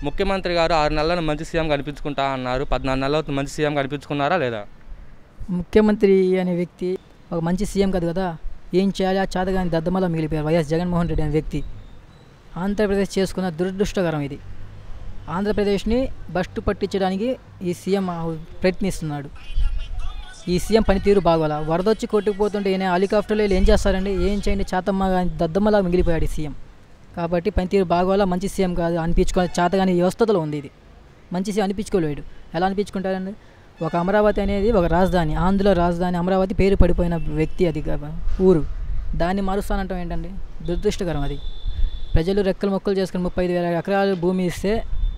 ముఖ్యమంత్రి గారు ఆరు నెలలను మంచి సీఎం కనిపించుకుంటా అన్నారు పద్నాలుగు నెలలు అవుతుంది మంచి సీఎం కనిపించుకున్నారా లేదా ముఖ్యమంత్రి అనే వ్యక్తి ఒక మంచి సీఎం కాదు కదా ఏం చేయాలి ఆ చేతగాని దద్దమలా మిగిలిపోయారు వైఎస్ జగన్మోహన్ రెడ్డి అనే వ్యక్తి ఆంధ్రప్రదేశ్ చేసుకున్న దురదృష్టకరం ఇది ఆంధ్రప్రదేశ్ని బస్టు పట్టించడానికి ఈ సీఎం ప్రయత్నిస్తున్నాడు ఈ సీఎం పనితీరు బాగోలా వరద వచ్చి కొట్టుకుపోతుంటే ఈయన హెలికాప్టర్లో వెళ్ళి ఏం చేస్తారండి ఏం చేయండి చేతమ్మ కానీ దద్దమ్మలా మిగిలిపోయాడు ఈ సీఎం కాబట్టి పనితీరు బాగోలా మంచి సీఎం కాదు అనిపించుకో చేతగాని వ్యవస్థలో ఉంది ఇది మంచి సీఎం అనిపించుకోలేడు ఎలా అనిపించుకుంటారండి ఒక అమరావతి అనేది ఒక రాజధాని ఆంధ్రలో రాజధాని అమరావతి పేరు పడిపోయిన వ్యక్తి అది కా- ఊరు దాన్ని మారుస్తానంటాం ఏంటండి దురదృష్టకరం అది ప్రజలు రెక్కలు మొక్కలు చేసుకుని ముప్పై ఐదు వేల ఎకరాలు భూమి ఇస్తే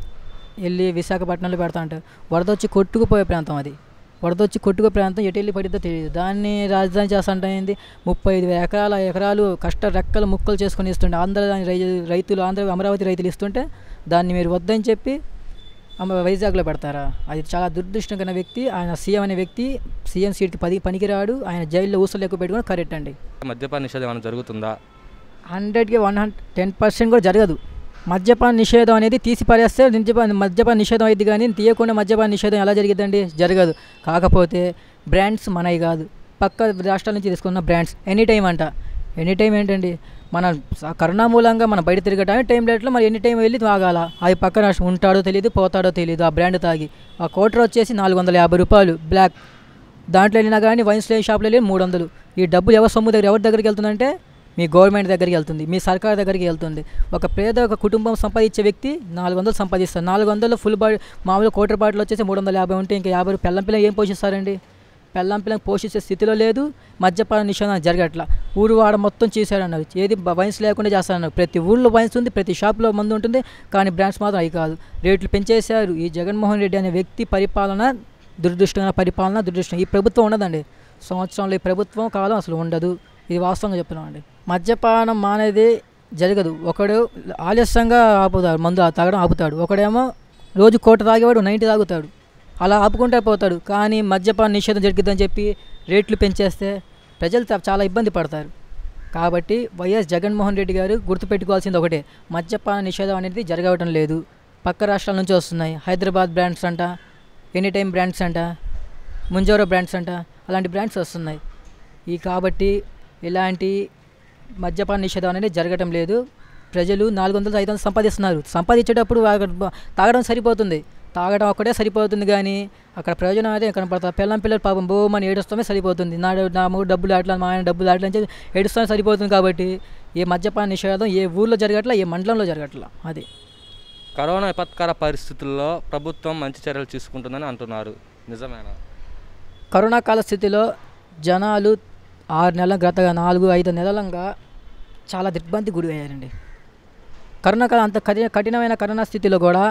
వెళ్ళి విశాఖపట్నంలో పెడతా అంటారు వరద వచ్చి కొట్టుకుపోయే ప్రాంతం అది వరద వచ్చి కొట్టుకు ప్రాంతం ఎటు వెళ్ళి పడిద్దో తెలియదు దాన్ని రాజధాని చేస్తుంటే ఏంది ముప్పై ఐదు వేల ఎకరాల ఎకరాలు కష్ట రెక్కలు ముక్కలు చేసుకొని ఇస్తుంటే ఆంధ్ర దాని రై రైతులు ఆంధ్ర అమరావతి రైతులు ఇస్తుంటే దాన్ని మీరు వద్దని చెప్పి అమ్మ వైజాగ్లో పెడతారా అది చాలా దురదృష్టకరమైన వ్యక్తి ఆయన సీఎం అనే వ్యక్తి సీఎం సీట్కి పది పనికిరాడు ఆయన జైల్లో ఊసలు ఎక్కువ పెట్టుకుని కరెక్ట్ అండి మద్యపాన నిషేధం ఏమైనా జరుగుతుందా హండ్రెడ్కి వన్ హండ్రెడ్ టెన్ పర్సెంట్ కూడా జరగదు మద్యపాన నిషేధం అనేది తీసి పారేస్తే మద్యపాన మద్యపాన నిషేధం అయింది కానీ తీయకుండా మద్యపాన నిషేధం ఎలా జరిగిద్దండి జరగదు కాకపోతే బ్రాండ్స్ మనవి కాదు పక్క రాష్ట్రాల నుంచి తీసుకున్న బ్రాండ్స్ ఎనీ టైం అంట ఎనీ టైం ఏంటండి మన స- కరోనా మూలంగా మనం బయట తిరగటానికి టైం లేట్లో మరి ఎన్ని టైం వెళ్ళి తాగాల అది పక్క రాష్ట్రం ఉంటాడో తెలియదు పోతాడో తెలియదు ఆ బ్రాండ్ తాగి ఆ కోటర్ వచ్చేసి నాలుగు వందల యాభై రూపాయలు బ్లాక్ దాంట్లో వెళ్ళినా కానీ వైన్స్ లేని షాప్లో వెళ్ళి మూడు వందలు ఈ డబ్బులు ఎవరి సొమ్ము దగ్గర ఎవరి దగ్గరికి వెళ్తుందంటే మీ గవర్నమెంట్ దగ్గరికి వెళ్తుంది మీ సర్కార్ దగ్గరికి వెళ్తుంది ఒక పేద ఒక కుటుంబం సంపాదించే వ్యక్తి నాలుగు వందలు సంపాదిస్తారు నాలుగు వందలు ఫుల్ బాడీ మామూలు కోటర్ బాటిల్ వచ్చేసి మూడు వందల యాభై ఉంటే ఇంకా యాభై రూ- పెళ్ళం పిల్లలు ఏం పోషిస్తారండి పెళ్ళం పిల్లలు పోషించే స్థితిలో లేదు మద్యపాన నిషేధం జరగట్లా ఊరు వాడ మొత్తం చేశారన్నారు ఏది బ- వైన్స్ లేకుండా చేస్తారన్నారు ప్రతి ఊళ్ళో వైన్స్ ఉంది ప్రతి షాప్లో మందు ఉంటుంది కానీ బ్రాండ్స్ మాత్రం అవి కాదు రేట్లు పెంచేశారు ఈ జగన్మోహన్ రెడ్డి అనే వ్యక్తి పరిపాలన దురదృష్టమైన పరిపాలన దురదృష్టం ఈ ప్రభుత్వం ఉండదండి సంవత్సరంలో ఈ ప్రభుత్వం కాలం అసలు ఉండదు ఇది వాస్తవంగా చెప్తున్నాం అండి మద్యపానం మానేది జరగదు ఒకడు ఆలస్యంగా ఆపుతాడు మందు తాగడం ఆపుతాడు ఒకడేమో రోజు కోట తాగేవాడు నైంటీ తాగుతాడు అలా ఆపుకుంటే పోతాడు కానీ మద్యపాన నిషేధం జరిగిద్దని చెప్పి రేట్లు పెంచేస్తే ప్రజలు తా- చాలా ఇబ్బంది పడతారు కాబట్టి వైఎస్ జగన్మోహన్ రెడ్డి గారు గుర్తుపెట్టుకోవాల్సింది ఒకటే మద్యపాన నిషేధం అనేది జరగవటం లేదు పక్క రాష్ట్రాల నుంచి వస్తున్నాయి హైదరాబాద్ బ్రాండ్స్ అంట ఎనీ టైం బ్రాండ్స్ అంట ముంజోరో బ్రాండ్స్ అంట అలాంటి బ్రాండ్స్ వస్తున్నాయి ఈ కాబట్టి ఇలాంటి మద్యపాన నిషేధం అనేది జరగటం లేదు ప్రజలు నాలుగు వందలు ఐదు వందలు సంపాదిస్తున్నారు సంపాదించేటప్పుడు వాళ్ళ బ- తాగడం సరిపోతుంది తాగడం ఒక్కటే సరిపోతుంది కానీ అక్కడ ప్రయోజనం అయితే కనపడతారు పిల్లం పిల్లలు పాపం బోమని ఏడుస్తామే సరిపోతుంది నా నా మూడు డబ్బులు ఆటలు మా ఆయన డబ్బులు ఆటలు అని చెప్పి ఏడుస్తామే సరిపోతుంది కాబట్టి ఏ మద్యపాన నిషేధం ఏ ఊర్లో జరగట్లా ఏ మండలంలో జరగట్లా అది కరోనా విపత్కర పరిస్థితుల్లో ప్రభుత్వం మంచి చర్యలు తీసుకుంటుందని అంటున్నారు నిజమేనా కరోనా కాల స్థితిలో జనాలు ఆరు నెలల గత నాలుగు ఐదు నెలలంగా చాలా దిగ్బంది గురి అయ్యారండి కరోనా కాలం అంత కఠిన కఠినమైన కరోనా స్థితిలో కూడా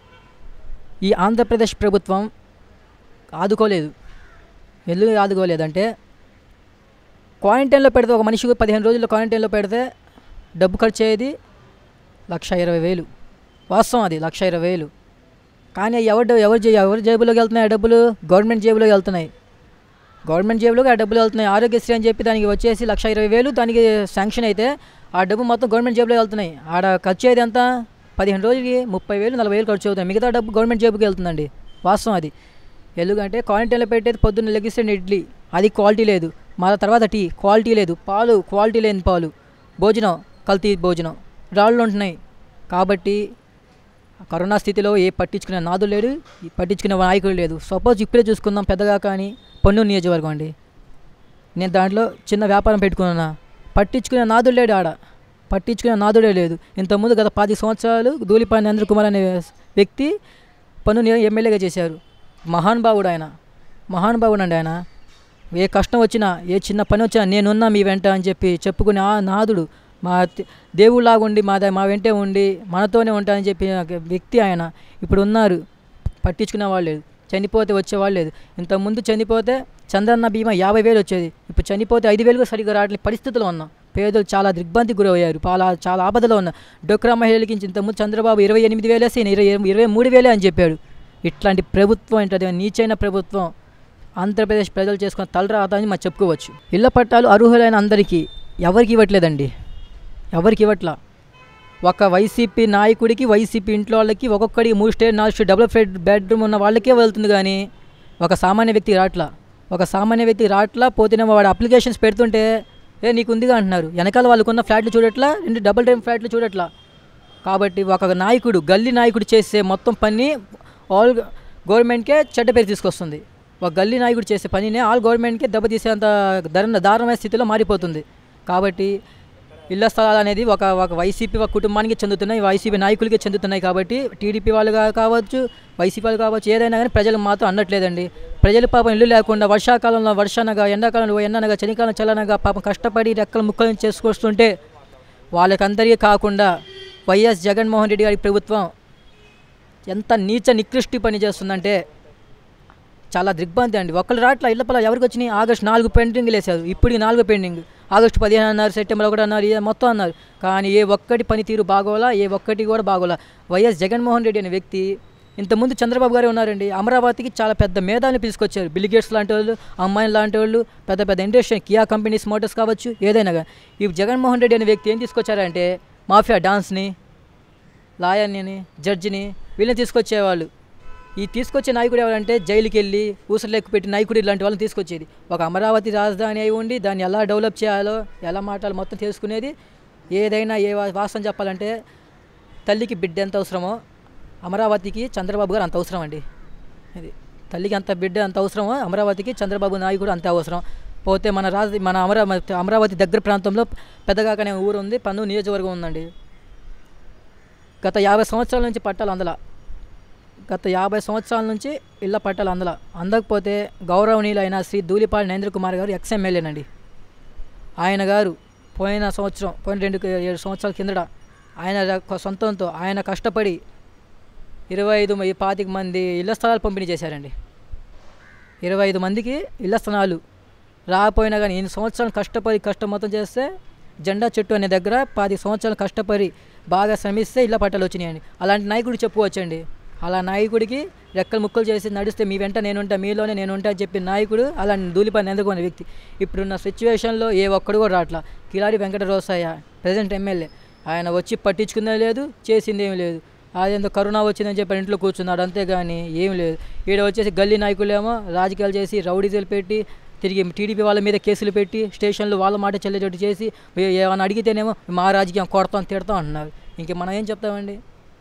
ఈ ఆంధ్రప్రదేశ్ ప్రభుత్వం ఆదుకోలేదు ఎందుకు ఆదుకోలేదంటే క్వారంటైన్లో పెడితే ఒక మనిషికి పదిహేను రోజుల్లో క్వారంటైన్లో పెడితే డబ్బు ఖర్చు అయ్యేది లక్ష ఇరవై వేలు వాస్తవం అది లక్ష ఇరవై వేలు కానీ ఎవరు ఎవరు జే- ఎవరి జేబులోకి వెళ్తున్నాయి ఆ డబ్బులు గవర్నమెంట్ జేబులోకి వెళ్తున్నాయి గవర్నమెంట్ జేబులోకి ఆ డబ్బులు వెళ్తున్నాయి ఆరోగ్యశ్రీ అని చెప్పి దానికి వచ్చేసి లక్ష ఇరవై వేలు దానికి శాంక్షన్ అయితే ఆ డబ్బు మొత్తం గవర్నమెంట్ జేబులో వెళ్తున్నాయి ఆడ ఖర్చు అయ్యేది ఎంత పదిహేను రోజులకి ముప్పై వేలు నలభై వేలు ఖర్చు అవుతాయి మిగతా డబ్బు గవర్నమెంట్ జేబుకి వెళ్తుందండి వాస్తవం అది ఎందుకంటే క్వారంటైన్లో పెట్టేది పొద్దున్న లెగిస్తే ఇడ్లీ అది క్వాలిటీ లేదు మళ్ళీ తర్వాత టీ క్వాలిటీ లేదు పాలు క్వాలిటీ లేని పాలు భోజనం కల్తీ భోజనం రాళ్ళు ఉంటున్నాయి కాబట్టి కరోనా స్థితిలో ఏ పట్టించుకునే నాదు లేడు ఈ పట్టించుకునే నాయకుడు లేదు సపోజ్ ఇప్పుడే చూసుకుందాం పెద్దగా కానీ పన్ను నియోజకవర్గం అండి నేను దాంట్లో చిన్న వ్యాపారం పెట్టుకున్నా పట్టించుకునే నాదుడు లేడు ఆడ పట్టించుకునే నాదుడే లేదు ఇంతకుముందు గత పది సంవత్సరాలు ధూళిపాని నరేంద్ర కుమార్ అనే వ్యక్తి పన్ను ని- ఎమ్మెల్యేగా చేశారు మహానుభావుడు ఆయన మహానుభావుడు అండి ఆయన ఏ కష్టం వచ్చినా ఏ చిన్న పని వచ్చినా నేనున్నా మీ వెంట అని చెప్పి చెప్పుకునే ఆ నాదుడు మా తే- దేవుళ్ళలాగా ఉండి మా ద- మా వెంటే ఉండి మనతోనే ఉంటానని చెప్పి వ్యక్తి ఆయన ఇప్పుడు ఉన్నారు పట్టించుకునే వాళ్ళు లేదు చనిపోతే వచ్చేవాళ్ళు లేదు ఇంతకుముందు చనిపోతే చంద్రన్న బీమా యాభై వేలు వచ్చేది ఇప్పుడు చనిపోతే ఐదు వేలు కూడా సరిగ్గా రావట్లేదు పరిస్థితిలో ఉన్నాం పేదలు చాలా దిగ్భ్రాంతికి గురయ్యారు చాలా చాలా ఆపదలో ఉన్నారు డోక్రా మహిళలకి ఇంతకుముందు చంద్రబాబు ఇరవై ఎనిమిది వేలు వేస్తే ఈయన ఇరవై ఇరవై మూడు వేలే అని చెప్పాడు ఇట్లాంటి ప్రభుత్వం ఏంటది నీచైన ప్రభుత్వం ఆంధ్రప్రదేశ్ ప్రజలు చేసుకున్న తలరాత అని మనం చెప్పుకోవచ్చు ఇళ్ల పట్టాలు అర్హులైన అందరికీ ఎవరికి ఇవ్వట్లేదండి ఎవరికి ఇవ్వట్లా ఒక వైసీపీ నాయకుడికి వైసీపీ ఇంట్లో వాళ్ళకి ఒక్కొక్కడికి మూడు స్టేట్ నాలుగు స్టేట్ డబుల్ బెడ్ బెడ్రూమ్ ఉన్న వాళ్ళకే వెళ్తుంది కానీ ఒక సామాన్య వ్యక్తి రాట్లా ఒక సామాన్య వ్యక్తి రాట్లా పోతేనేమో వాడు అప్లికేషన్స్ పెడుతుంటే ఏ నీకు ఉందిగా అంటున్నారు వెనకాల వాళ్ళకున్న ఫ్లాట్లు చూడట్లా రెండు డబుల్ టైం ఫ్లాట్లు చూడట్లా కాబట్టి ఒక నాయకుడు గల్లీ నాయకుడు చేసే మొత్తం పని ఆల్ గవర్నమెంట్కే చెడ్డ పేరు తీసుకొస్తుంది ఒక గల్లీ నాయకుడు చేసే పనినే ఆల్ గవర్నమెంట్కే దెబ్బతీసేంత దరణ దారుణమైన స్థితిలో మారిపోతుంది కాబట్టి ఇళ్ల స్థలాలు అనేది ఒక ఒక వైసీపీ ఒక కుటుంబానికి చెందుతున్నాయి వైసీపీ నాయకులకి చెందుతున్నాయి కాబట్టి టీడీపీ వాళ్ళు కా- కావచ్చు వైసీపీ వాళ్ళు కావచ్చు ఏదైనా కానీ ప్రజలకు మాత్రం అన్నట్లేదండి ప్రజలు పాపం ఇల్లు లేకుండా వర్షాకాలంలో వర్షానగా ఎండాకాలంలో ఎండనగా చలికాలం చల్లనగా పాపం కష్టపడి రెక్కలు ముక్కలు చేసుకొస్తుంటే వాళ్ళకందరికీ కాకుండా వైఎస్ జగన్మోహన్ రెడ్డి గారి ప్రభుత్వం ఎంత నీచ నికృష్టి పని చేస్తుందంటే చాలా దిగ్భ్రాంతి అండి ఒక్కళ్ళు రాట్లా ఇళ్ళ పల ఎవరికి వచ్చినాయి ఆగస్ట్ నాలుగు పెండింగ్లు వేశారు ఇప్పుడు నాలుగు పెండింగ్ ఆగస్టు పదిహేను అన్నారు సెప్టెంబర్ ఒకటి అన్నారు ఇదే మొత్తం అన్నారు కానీ ఏ ఒక్కటి పనితీరు బాగోలా ఏ ఒక్కటి కూడా బాగోలా వైఎస్ జగన్మోహన్ రెడ్డి అనే వ్యక్తి ఇంతకుముందు చంద్రబాబు గారే ఉన్నారండి అమరావతికి చాలా పెద్ద మేధాన్ని తీసుకొచ్చారు బిల్ గేట్స్ లాంటి వాళ్ళు అమ్మాయిలు లాంటి వాళ్ళు పెద్ద పెద్ద ఇండస్ట్రీ కియా కంపెనీస్ మోటార్స్ కావచ్చు ఏదైనా కానీ ఈ జగన్మోహన్ రెడ్డి అనే వ్యక్తి ఏం తీసుకొచ్చారంటే మాఫియా డాన్స్ని లాయర్ని జడ్జిని వీళ్ళని తీసుకొచ్చేవాళ్ళు ఈ తీసుకొచ్చే నాయకుడు ఎవరంటే జైలుకి వెళ్ళి ఊసలేక పెట్టి నాయకుడు ఇలాంటి వాళ్ళని తీసుకొచ్చేది ఒక అమరావతి రాజధాని అయి ఉండి దాన్ని ఎలా డెవలప్ చేయాలో ఎలా మాట్లాడాలో మొత్తం తెలుసుకునేది ఏదైనా ఏ వా- వాస్తవం చెప్పాలంటే తల్లికి బిడ్డ ఎంత అవసరమో అమరావతికి చంద్రబాబు గారు అంత అవసరం అండి ఇది తల్లికి అంత బిడ్డ అంత అవసరమో అమరావతికి చంద్రబాబు నాయకుడు అంతే అవసరం పోతే మన రాజ మన అమరావతి అమరావతి దగ్గర ప్రాంతంలో పెద్దగాక అనే ఊరు ఉంది పన్ను నియోజకవర్గం ఉందండి గత యాభై సంవత్సరాల నుంచి పట్టాలు అందల గత యాభై సంవత్సరాల నుంచి ఇళ్ళ పట్టాలు అందల అందకపోతే గౌరవనీయులైన శ్రీ ధూళిపాటి నరేంద్ర కుమార్ గారు ఎక్స్ ఎమ్మెల్యేనండి ఆయన గారు పోయిన సంవత్సరం పోయిన రెండు ఏడు సంవత్సరాల కిందట ఆయన ర- సొంతంతో ఆయన కష్టపడి ఇరవై ఐదు మ- పాతిక మంది ఇళ్ల స్థలాలు పంపిణీ చేశారండి ఇరవై ఐదు మందికి ఇళ్ల స్థలాలు రాకపోయినా కానీ ఎన్ని సంవత్సరాలు కష్టపడి కష్టం మొత్తం చేస్తే జెండా చెట్టు అనే దగ్గర పది సంవత్సరాలు కష్టపడి బాగా శ్రమిస్తే ఇళ్ళ పట్టాలు వచ్చినాయండి అలాంటి నాయకుడు చెప్పుకోవచ్చండి అలా నాయకుడికి రెక్కలు ముక్కలు చేసి నడిస్తే మీ వెంట నేనుంటా మీలోనే నేనుంటా అని చెప్పిన నాయకుడు అలా దూలిపని ఎందుకున్న వ్యక్తి ఇప్పుడున్న సిచ్యువేషన్లో ఏ ఒక్కడు కూడా రావట్లా కిలాడి వెంకట రోసయ్య ప్రజెంట్ ఎమ్మెల్యే ఆయన వచ్చి పట్టించుకుందే లేదు చేసింది ఏమీ లేదు అదేందో కరోనా వచ్చిందని చెప్పి ఇంట్లో కూర్చున్నాడు అంతేగాని ఏం లేదు ఈడ వచ్చేసి గల్లీ నాయకులేమో రాజకీయాలు చేసి రౌడీజీలు పెట్టి తిరిగి టీడీపీ వాళ్ళ మీద కేసులు పెట్టి స్టేషన్లో వాళ్ళ మాట చెల్లేటట్టు చేసి ఏ- ఏమైనా అడిగితేనేమో మా రాజకీయం కొడతాం తిడతాం అంటున్నారు ఇంక మనం ఏం చెప్తామండి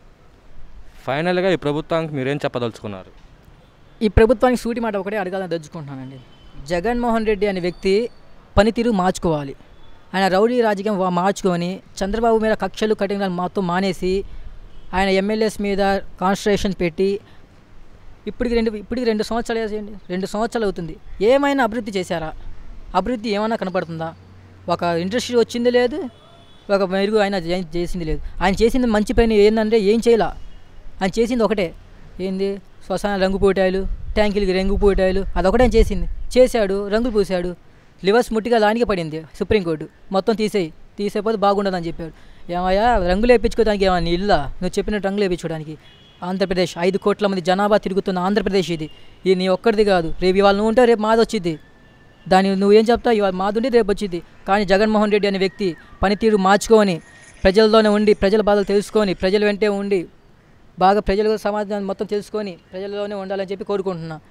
ఫైనల్గా ఈ ప్రభుత్వానికి మీరేం చెప్పదలుచుకున్నారు ఈ ప్రభుత్వానికి సూటి మాట ఒకటే అడగాలని దలుచుకుంటున్నానండి జగన్మోహన్ రెడ్డి అనే వ్యక్తి పనితీరు మార్చుకోవాలి ఆయన రౌడీ రాజకీయం వా- మార్చుకొని చంద్రబాబు మీద కక్షలు కఠినాలు మొత్తం మానేసి ఆయన ఎమ్మెల్యేస్ మీద కాన్సన్ట్రేషన్ పెట్టి ఇప్పటికి రెండు ఇప్పటికి రెండు సంవత్సరాలు వేసేయండి రెండు సంవత్సరాలు అవుతుంది ఏమైనా అభివృద్ధి చేశారా అభివృద్ధి ఏమైనా కనపడుతుందా ఒక ఇండస్ట్రీ వచ్చింది లేదు ఒక మెరుగు ఆయన చే- చేసింది లేదు ఆయన చేసింది మంచి పని ఏంటంటే ఏం చేయలా ఆయన చేసింది ఒకటే ఏంది శ్మశాన రంగు పోటాయిలు ట్యాంకీలకి రంగు పోటాయిలు అదొకటే ఆయన చేసింది చేశాడు రంగులు పూసాడు లివర్స్ ముట్టిగా దానికి పడింది సుప్రీంకోర్టు మొత్తం తీసేయి తీసేపోతే బాగుండదని చెప్పాడు ఏమయ్యా రంగులు వేయించుకోవడానికి ఏమన్నా ఇల్లా నువ్వు చెప్పినట్టు రంగులు వేయించుకోవడానికి ఆంధ్రప్రదేశ్ ఐదు కోట్ల మంది జనాభా తిరుగుతున్న ఆంధ్రప్రదేశ్ ఇది ఇది నీ ఒక్కడిది కాదు రేపు ఇవాళ నువ్వు ఉంటే రేపు మాది వచ్చింది దాన్ని నువ్వేం చెప్తావు ఇవాళ మాదుండి రేపు వచ్చింది కానీ జగన్మోహన్ రెడ్డి అనే వ్యక్తి పనితీరు మార్చుకొని ప్రజలతోనే ఉండి ప్రజల బాధలు తెలుసుకొని ప్రజల వెంటే ఉండి బాగా ప్రజలు సమాజాన్ని మొత్తం తెలుసుకొని ప్రజల్లోనే ఉండాలని చెప్పి కోరుకుంటున్నా